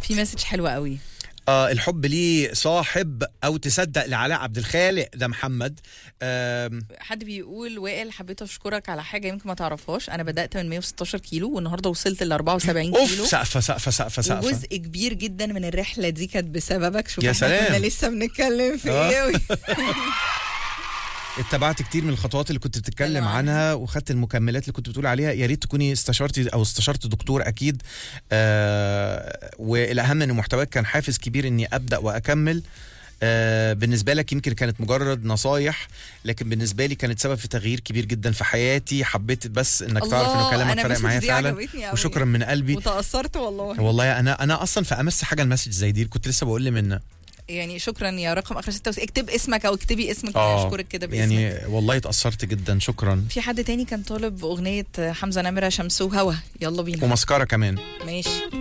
في مسج حلوه قوي آه الحب ليه صاحب او تصدق لعلاء عبد الخالق ده محمد آم، حد بيقول وائل حبيت اشكرك على حاجه يمكن ما تعرفهاش انا بدات من 116 كيلو والنهارده وصلت ل 74 اوف كيلو سقفه سقفه سقفه سقفه وجزء كبير جدا من الرحله دي كانت بسببك شوف يا احنا سلام. كنا لسه بنتكلم في آه. ايه اتبعت كتير من الخطوات اللي كنت بتتكلم اتكلم عنها وخدت المكملات اللي كنت بتقول عليها يا ريت تكوني استشرتي او استشرت دكتور اكيد آه والاهم ان محتواك كان حافز كبير اني ابدا واكمل آه بالنسبه لك يمكن كانت مجرد نصايح لكن بالنسبه لي كانت سبب في تغيير كبير جدا في حياتي حبيت بس انك تعرف انه الله، كلامك أنا فرق المسج معايا دي فعلا عجبتني أوي. وشكرا من قلبي وتاثرت والله والله انا انا اصلا في امس حاجه المسج زي دي كنت لسه بقول لمنى يعني شكرا يا رقم اخر 66 اكتب اسمك او اكتبي اسمك آه، اشكرك كده باسمك يعني والله اتاثرت جدا شكرا في حد تاني كان طالب اغنيه حمزه نمره شمس وهوا يلا بينا ومسكره كمان ماشي